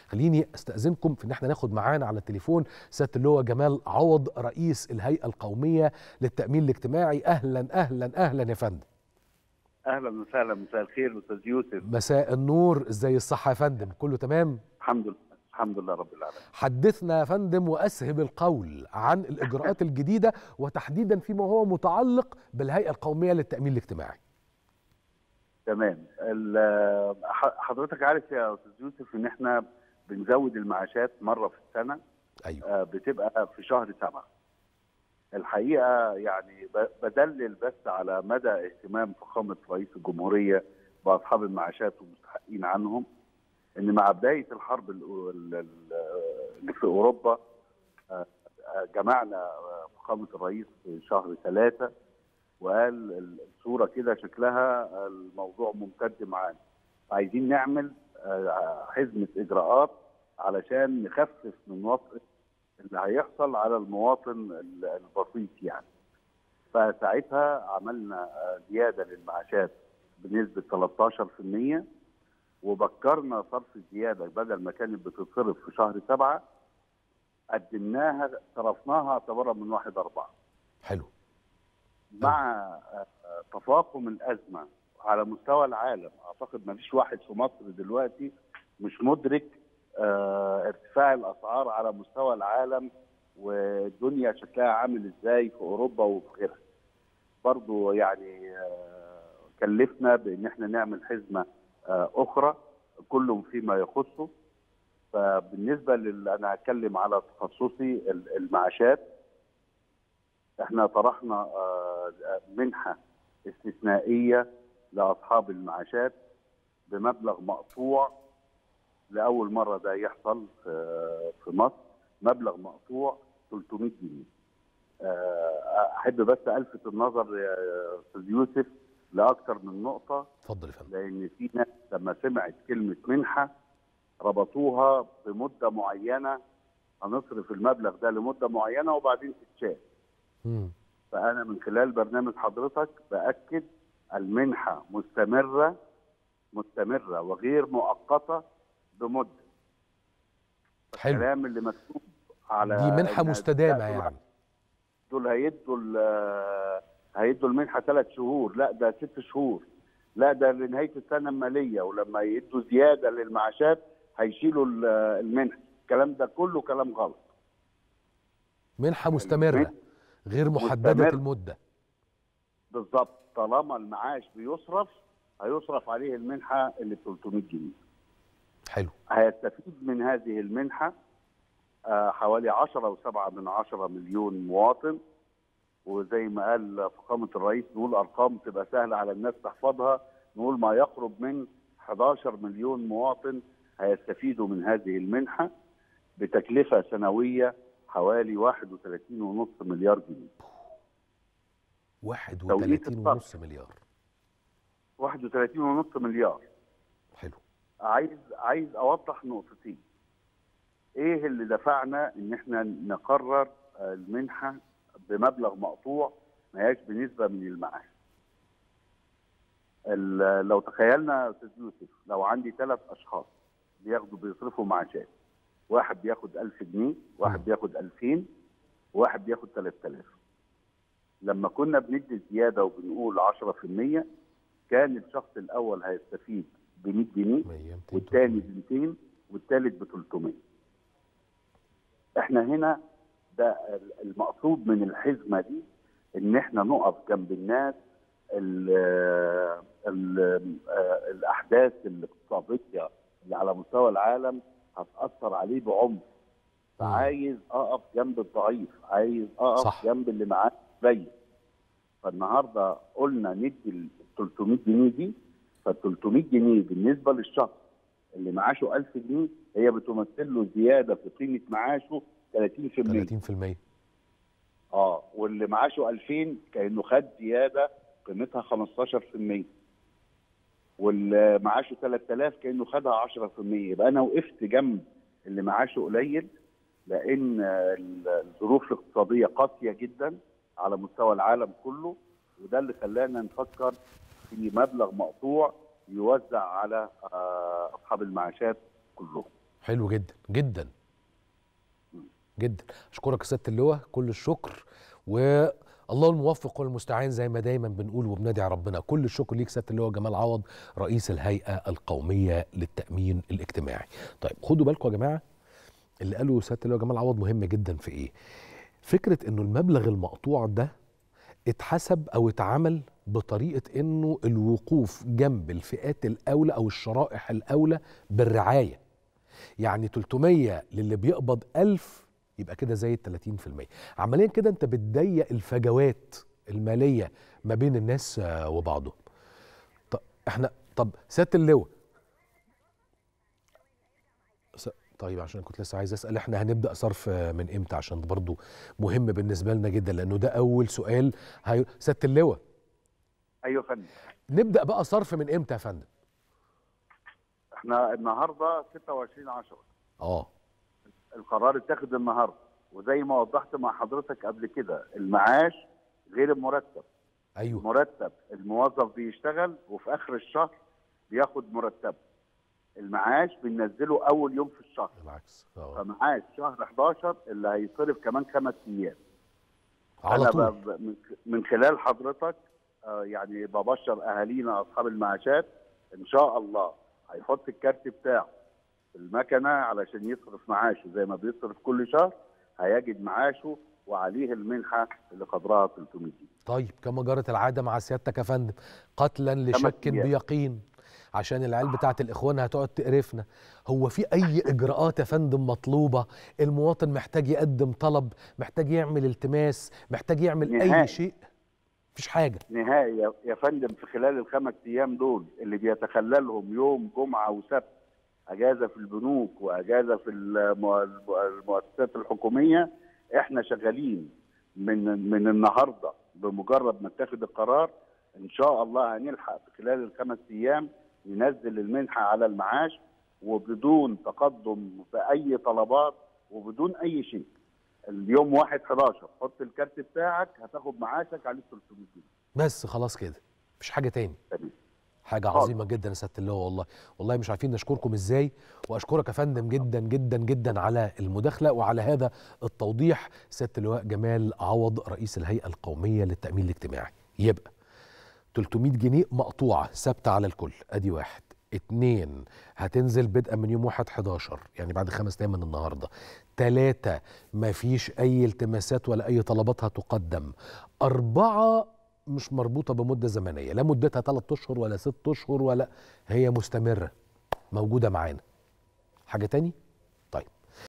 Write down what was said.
خليني استاذنكم في ان احنا ناخد معانا على التليفون سياده اللواء جمال عوض رئيس الهيئه القوميه للتامين الاجتماعي اهلا اهلا اهلا يا فندم اهلا وسهلا مساء الخير استاذ يوسف مساء النور ازي الصحه يا فندم كله تمام الحمد لله الحمد لله رب العالمين حدثنا يا فندم واسهب القول عن الاجراءات الجديده وتحديدا فيما هو متعلق بالهيئه القوميه للتامين الاجتماعي تمام ال- ح- حضرتك عارف يا استاذ يوسف ان احنا بنزود المعاشات مره في السنه ايوه آه، بتبقى في شهر سبعة الحقيقه يعني ب- بدلل بس على مدى اهتمام فخامه رئيس الجمهوريه باصحاب المعاشات والمستحقين عنهم ان مع بدايه الحرب ال- ال- ال- اللي في اوروبا آه، آه، جمعنا آه، فخامه الرئيس في شهر ثلاثه وقال ال- الصوره كده شكلها آه، الموضوع ممتد معانا عايزين نعمل آه، حزمه اجراءات علشان نخفف من وطئ اللي هيحصل على المواطن ال- البسيط يعني فساعتها عملنا آه، زياده للمعاشات بنسبه 13% وبكرنا صرف الزياده بدل ما كانت بتتصرف في شهر سبعه قدمناها صرفناها اعتبارا من واحد أربعة حلو مع آه، تفاقم الأزمة على مستوى العالم أعتقد ما فيش واحد في مصر دلوقتي مش مدرك آه، ارتفاع الأسعار على مستوى العالم والدنيا شكلها عامل ازاي في أوروبا وفي غيرها برضو يعني آه، كلفنا بأن احنا نعمل حزمة آه، أخرى كل فيما يخصه فبالنسبة لل أنا هتكلم على تخصصي ال- المعاشات احنا طرحنا آه، منحة استثنائية لأصحاب المعاشات بمبلغ مقطوع لأول مرة ده يحصل في في مصر مبلغ مقطوع 300 جنيه آه، أحب بس ألفت النظر يا أستاذ يوسف لأكثر من نقطة اتفضل يا فندم لأن في ناس لما سمعت كلمة منحة ربطوها بمدة معينة هنصرف المبلغ ده لمدة معينة وبعدين تتشال مم. فأنا من خلال برنامج حضرتك بأكد المنحة مستمرة مستمرة وغير مؤقتة بمدة حلو الكلام اللي مكتوب على دي منحه إن- مستدامه لا، دول- يعني دول هيدوا ال- هيدوا المنحة ثلاث شهور لا ده ست شهور لا ده لنهاية السنة المالية ولما يدوا زيادة للمعاشات هيشيلوا ال- المنحة الكلام ده كله كلام غلط منحه مستمره غير محدده مستمر. المده بالظبط طالما المعاش بيصرف هيصرف عليه المنحة اللي ب 300 جنيه حلو هيستفيد من هذه المنحة آه، حوالي 10 و7 من 10 مليون مواطن وزي ما قال فخامة الرئيس نقول أرقام تبقى سهلة على الناس تحفظها نقول ما يقرب من 11 مليون مواطن هيستفيدوا من هذه المنحة بتكلفة سنوية حوالي 31.5 مليار جنيه 31 ونص مليار 31.5 مليار حلو عايز عايز اوضح نقطتين ايه اللي دفعنا ان احنا نقرر آه، المنحه بمبلغ مقطوع ما هياش بنسبه من المعاش ال- لو تخيلنا يا استاذ يوسف لو عندي ثلاث اشخاص بياخدوا بيصرفوا معاشات واحد بياخد 1000 جنيه واحد مم. بياخد 2000 وواحد بياخد 3000 لما كنا بندي زياده وبنقول 10% كان الشخص الاول هيستفيد ب 100 جنيه 100 200 والثاني 300. ب 200 والثالث ب 300 احنا هنا ده المقصود من الحزمه دي ان احنا نقف جنب الناس ال ال الاحداث الاقتصاديه اللي على مستوى العالم هتاثر عليه بعنف فعايز اقف جنب الضعيف عايز اقف صح. جنب اللي معاه قليل فالنهارده قلنا ندي ال 300 جنيه دي فال 300 جنيه بالنسبه للشخص اللي معاشه 1000 جنيه هي بتمثل له زياده في قيمه معاشه 30% 30% اه واللي معاشه 2000 كانه خد زياده قيمتها 15% واللي معاشه 3000 كانه خدها 10% يبقى انا وقفت جنب اللي معاشه قليل لان الظروف الاقتصاديه قاسيه جدا على مستوى العالم كله وده اللي خلانا نفكر في مبلغ مقطوع يوزع على آه، اصحاب المعاشات كلهم حلو جدا جدا جدا اشكرك يا سياده اللواء كل الشكر والله الموفق والمستعان زي ما دايما بنقول وبندعي ربنا كل الشكر ليك سياده اللواء جمال عوض رئيس الهيئه القوميه للتامين الاجتماعي طيب خدوا بالكم يا جماعه اللي قاله سياده اللواء جمال عوض مهم جدا في ايه فكره انه المبلغ المقطوع ده اتحسب او اتعمل بطريقه انه الوقوف جنب الفئات الاولى او الشرائح الاولى بالرعايه يعني 300 للي بيقبض 1000 يبقى كده زي ال 30% عمليا كده انت بتضيق الفجوات الماليه ما بين الناس آه، وبعضهم طب احنا طب سياده اللواء س- طيب عشان كنت لسه عايز اسال احنا هنبدا صرف آه، من امتى عشان برضو مهم بالنسبه لنا جدا لانه ده اول سؤال هي... سياده اللواء ايوه يا فندم نبدا بقى صرف من امتى يا فندم احنا النهارده 26 10 اه القرار اتاخد النهارده وزي ما وضحت مع حضرتك قبل كده المعاش غير المرتب ايوه مرتب الموظف بيشتغل وفي اخر الشهر بياخد مرتبه المعاش بننزله اول يوم في الشهر بالعكس اه فمعاش شهر 11 اللي هيصرف كمان خمس ايام على أنا طول ب- ب- من- من خلال حضرتك آه، يعني ببشر اهالينا اصحاب المعاشات ان شاء الله هيحط الكارت بتاعه في المكنه علشان يصرف معاشه زي ما بيصرف كل شهر هيجد معاشه وعليه المنحه اللي قدرها 300 جنيه طيب كما جرت العاده مع سيادتك يا فندم قتلا لشك أيام. بيقين عشان العيال بتاعت الاخوان هتقعد تقرفنا هو في اي اجراءات يا فندم مطلوبه المواطن محتاج يقدم طلب محتاج يعمل التماس محتاج يعمل اي نهائي. شيء مفيش حاجه نهائي يا- يا فندم في خلال الخمس ايام دول اللي بيتخللهم يوم جمعه وسبت اجازه في البنوك واجازه في المو- المؤسسات الحكوميه احنا شغالين من من النهارده بمجرد ما اتخذ القرار ان شاء الله هنلحق في خلال الخمس ايام ننزل المنحه على المعاش وبدون تقدم باي طلبات وبدون اي شيء اليوم 1 11 حط الكارت بتاعك هتاخد معاشك عليه 300 جنيه بس خلاص كده مفيش حاجه تاني تمام حاجة خالص. عظيمة جدا يا سيادة اللواء والله والله مش عارفين نشكركم ازاي واشكرك يا فندم جدا جدا جدا على المداخلة وعلى هذا التوضيح سيادة اللواء جمال عوض رئيس الهيئة القومية للتأمين الاجتماعي يبقى 300 جنيه مقطوعة ثابتة على الكل ادي واحد اتنين هتنزل بدءا من يوم واحد 11 يعني بعد خمس ايام من النهارده تلاتة مفيش اي التماسات ولا اي طلبات هتقدم اربعة مش مربوطة بمدة زمنية لا مدتها ثلاث اشهر ولا ست اشهر ولا هي مستمرة موجودة معانا حاجة تاني